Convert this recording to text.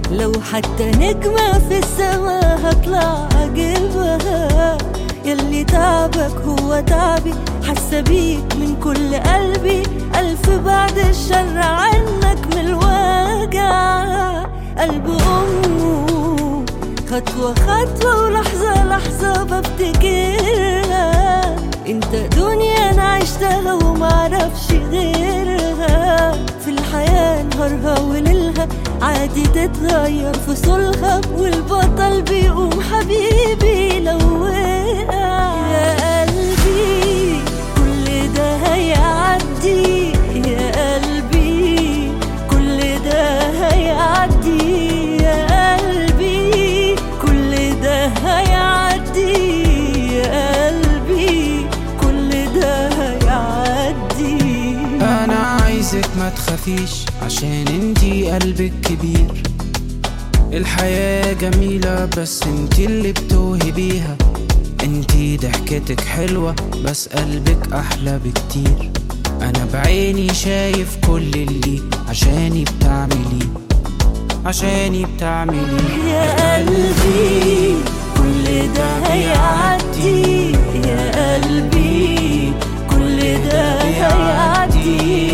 لو حتى نجمة في السما هطلع أجيبها يلي تعبك هو تعبي حاسة بيك من كل قلبي ألف بعد الشر عنك من الوجع قلب أمه خطوة خطوة ولحظة لحظة بفتكرها انت دنيا انا عشتها ومعرفش غيرها في الحياة نهارها وليلها عادي تتغير فصولها والبطل بيقوم حبيبي لو وقع يا قلبي كل ده هيعدي يا قلبي كل ده هيعدي يا قلبي كل ده هيعدي يا قلبي كل ده هيعدي انا عايزك ما تخافيش عشان انتي قلبك كبير الحياة جميلة بس انتي اللي بتوهي بيها انتي ضحكتك حلوة بس قلبك احلى بكتير انا بعيني شايف كل اللي عشاني بتعملي عشاني بتعملي يا قلبي كل ده هيعدي يا قلبي كل ده هيعدي